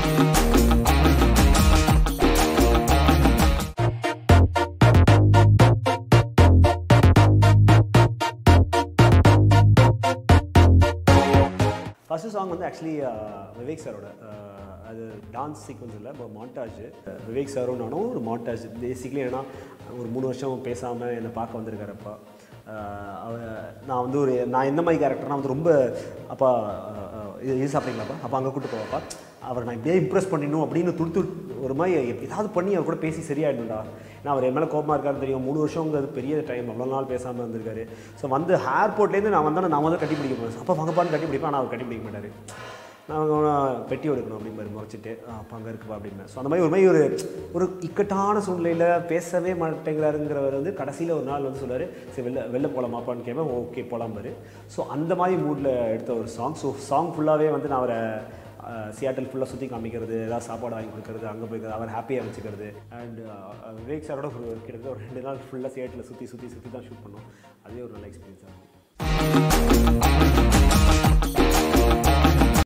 first song வந்து actually Vivek சாரோட அது டான்ஸ் சீக்வன்ஸ் இல்லை இப்போ மாண்டாஜ் விவேக் சாரும் நானும் ஒரு மாண்டாஜ் பேசிக்கலி ஏன்னா ஒரு மூணு வருஷம் பேசாமல் என்னை பார்க்க வந்திருக்காரப்பா அவ நான் வந்து ஒரு நான் எந்த மாதிரி கேரக்டர்னா வந்து ரொம்ப அப்பா அஹ், இது இது சாப்பிட்றீங்களாப்பா அப்போ அங்கே கூட்டு போவாப்பா அவர் நான் இப்படியே இம்ப்ரெஸ் பண்ணிடணும் அப்படின்னு துடுத்து ஒரு மாதிரி ஏதாவது பண்ணி அவர் கூட பேசி சரியாயிடணும்டா நான் அவர் என் மேலே கோபமாக இருக்காருன்னு தெரியும் மூணு வருஷங்கிறது பெரிய டைம் அவ்வளோ நாள் பேசாமல் இருந்திருக்காரு ஸோ வந்து ஏர்போர்ட்லேருந்து நான் வந்தேன் நான் வந்து கட்டி பிடிக்க போகிறேன் அப்போ வாங்கப்பான்னு கட்டி பிடிப்பேன் ஆனால் அவர் கட்டி பிடிக்க மாட்டார் நான் அவங்க பெட்டி எடுக்கணும் அப்படின்னு முறைச்சிட்டு அப்போ அங்கே இருக்குப்பா அப்படின்னு ஸோ அந்த மாதிரி ஒரு மாதிரி ஒரு ஒரு இக்கட்டான சூழ்நிலையில் பேசவே மாட்டேங்கிறாருங்கிறவர் வந்து கடைசியில் ஒரு நாள் வந்து சொல்லுவார் சரி வெளில வெளில போகலாமாப்பான்னு கேட்பேன் ஓகே போகலாம் பாரு ஸோ அந்த மாதிரி மூடில் எடுத்த ஒரு சாங் ஸோ சாங் ஃபுல்லாகவே வந்து நான் அவரை சியாட்டல் ஃபுல்லாக சுற்றி காமிக்கிறது ஏதாவது சாப்பாடு வாங்கி கொடுக்கறது அங்கே போய் அவர் ஹாப்பியாக வச்சுக்கிறது அண்ட் விவேக் சாரோட ஒரு கிட்டத்தட்ட ஒரு ரெண்டு நாள் ஃபுல்லாக சியாட்டில் சுற்றி சுற்றி சுற்றி தான் ஷூட் பண்ணோம் அதே ஒரு நல்ல எக்ஸ்பீரியன்ஸாக இருந்துச்சு